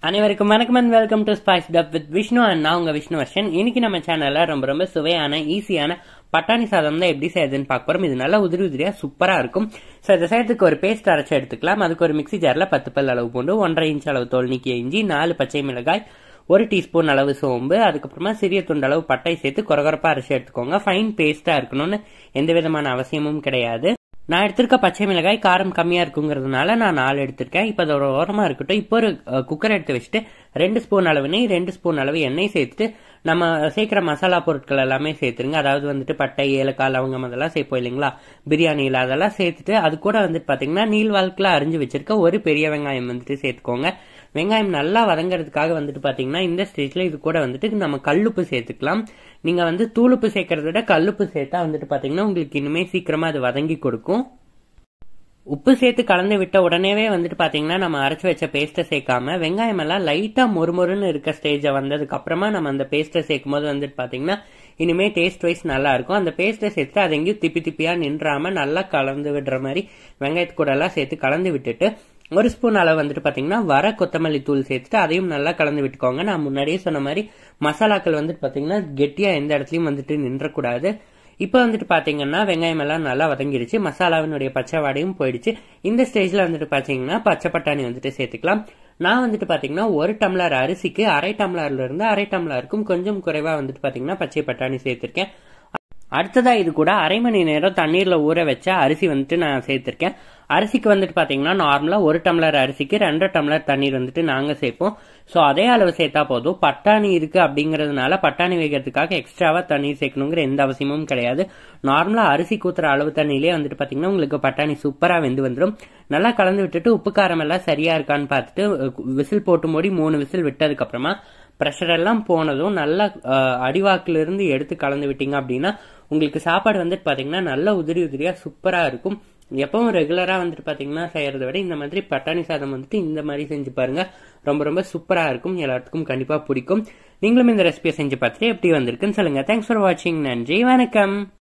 அனைவருக்கும் வணக்கம் and welcome to spice dub with Vishnu and நான் உங்க விஷ்ணு வர்ஷன் இன்னைக்கு நம்ம சேனல்ல ரொம்ப ரொம்ப சுவையான ஈஸியான பட்டாணி சாதம் தான் எப்படி செய்யுதுன்னு பார்க்க போறோம் இது நல்லா உதிரி உதிரியா சூப்பரா இருக்கும் ஸோ இதை செய்யறதுக்கு ஒரு பேஸ்ட் அரைச்சு எடுத்துக்கலாம் அதுக்கு ஒரு மிக்ஸி ஜார்ல பத்து பல் அளவு பூண்டு ஒன்றரை இன்ச் அளவு தோல் நீக்கிய இஞ்சி நாலு பச்சை மிளகாய் ஒரு டீஸ்பூன் அளவு சோம்பு அதுக்கப்புறமா சிறிய துண்டு அளவு பட்டை சேர்த்து கொரகொரப்பா அரைச்சு எடுத்துக்கோங்க ஃபைன் பேஸ்டா இருக்கணும்னு எந்த விதமான அவசியமும் கிடையாது நான் எடுத்திருக்க பச்சை மிளகாய் காரம் கம்மியா இருக்குங்கிறதுனால நான் நாலு எடுத்திருக்கேன் இப்போ அதோட ஓரமா இருக்கட்டும் இப்போ ஒரு குக்கர் எடுத்து வச்சுட்டு ரெண்டு ஸ்பூன் அளவு நெய் ரெண்டு ஸ்பூன் அளவு எண்ணெய் சேர்த்துட்டு நம்ம சேர்க்கிற மசாலா பொருட்கள் எல்லாமே சேர்த்துருங்க அதாவது வந்துட்டு பட்டை ஏலக்காய் லவங்கம் அதெல்லாம் சேர்ப்போம் இல்லைங்களா பிரியாணியில் அதெல்லாம் சேர்த்துட்டு அது கூட வந்துட்டு பார்த்தீங்கன்னா நீள் வாழ்க்கையில் அரிஞ்சு வச்சிருக்க ஒரு பெரிய வெங்காயம் வந்துட்டு சேர்த்துக்கோங்க வெங்காயம் நல்லா வதங்கிறதுக்காக வந்துட்டு பார்த்தீங்கன்னா இந்த ஸ்டேஜில் இது கூட வந்துட்டு நம்ம கல்லுப்பு சேர்த்துக்கலாம் நீங்கள் வந்து தூளுப்பு சேர்க்கறத விட கல்லுப்பு சேர்த்தா வந்துட்டு பார்த்தீங்கன்னா உங்களுக்கு இன்னுமே சீக்கிரமாக அது வதங்கி கொடுக்கும் உப்பு சேர்த்து கலந்து விட்ட உடனேவே வந்துட்டு பாத்தீங்கன்னா நம்ம அரைச்சு வச்ச பேஸ்ட்டை சேர்க்காம வெங்காயம் எல்லாம் லைட்டா மொறுமொறுன்னு இருக்க ஸ்டேஜ வந்ததுக்கு அப்புறமா நம்ம அந்த பேஸ்ட்டை சேர்க்கும் போது வந்துட்டு பாத்தீங்கன்னா இனிமே டேஸ்ட் வைஸ் நல்லா இருக்கும் அந்த பேஸ்ட்டை சேர்த்து அது எங்கேயும் திப்பி திப்பியா நின்றாம நல்லா கலந்து விடுற மாதிரி வெங்காயத்து கூட எல்லாம் சேர்த்து கலந்து விட்டுட்டு ஒரு ஸ்பூன் அளவு வந்துட்டு பாத்தீங்கன்னா வர கொத்தமல்லி தூள் சேர்த்துட்டு அதையும் நல்லா கலந்து விட்டுக்கோங்க நான் முன்னாடியே சொன்ன மாதிரி மசாலாக்கள் வந்துட்டு பாத்தீங்கன்னா கெட்டியா எந்த இடத்துலயும் வந்துட்டு நின்றக்கூடாது இப்போ வந்துட்டு பாத்தீங்கன்னா வெங்காயம் எல்லாம் நல்லா வதங்கிடுச்சு மசாலாவினுடைய பச்சை வாடையும் போயிடுச்சு இந்த ஸ்டேஜ்ல வந்துட்டு பாத்தீங்கன்னா பச்சை பட்டாணி வந்துட்டு சேர்த்துக்கலாம் நான் வந்துட்டு பாத்தீங்கன்னா ஒரு டம்ளர் அரிசிக்கு அரை டம்ளர்ல இருந்து அரை டம்ளருக்கும் கொஞ்சம் குறைவா வந்துட்டு பாத்தீங்கன்னா பச்சை பட்டாணி சேர்த்திருக்கேன் அடுத்ததா இது கூட அரை மணி நேரம் தண்ணீர்ல ஊற வச்ச அரிசி வந்துட்டு நான் சேர்த்திருக்கேன் அரிசிக்கு வந்துட்டு பாத்தீங்கன்னா நார்மலா ஒரு டம்ளர் அரிசிக்கு ரெண்டு டம்ளர் தண்ணீர் வந்துட்டு நாங்க சேர்ப்போம் ஸோ அதே அளவு சேர்த்தா போதும் பட்டாணி இருக்கு அப்படிங்கறதுனால பட்டாணி வைக்கிறதுக்காக எக்ஸ்ட்ராவா தண்ணீர் சேர்க்கணுங்கிற எந்த அவசியமும் கிடையாது நார்மலா அரிசி கூத்துற அளவு தண்ணியிலே வந்துட்டு பாத்தீங்கன்னா உங்களுக்கு பட்டாணி சூப்பரா வெந்து வந்துடும் நல்லா கலந்து விட்டுட்டு உப்பு காரம் எல்லாம் சரியா இருக்கான்னு பார்த்துட்டு விசில் போட்டு மூடி மூணு விசில் விட்டதுக்கு அப்புறமா ப்ரெஷர் எல்லாம் போனதும் நல்லா அடிவாக்குல இருந்து எடுத்து கலந்து விட்டீங்க அப்படின்னா உங்களுக்கு சாப்பாடு வந்துட்டு பாத்தீங்கன்னா நல்ல உதிரி உதிரியா சூப்பரா இருக்கும் எப்பவும் ரெகுலரா வந்துட்டு பாத்தீங்கன்னா செய்யறத விட இந்த மாதிரி பட்டாணி சாதம் வந்துட்டு இந்த மாதிரி செஞ்சு பாருங்க ரொம்ப ரொம்ப சூப்பரா இருக்கும் எல்லாத்துக்கும் கண்டிப்பா பிடிக்கும் நீங்களும் இந்த ரெசிபியை செஞ்சு பார்த்துட்டு எப்படி வந்திருக்குன்னு சொல்லுங்க தேங்க்ஸ் ஃபார் வாட்சிங் நன்றி வணக்கம்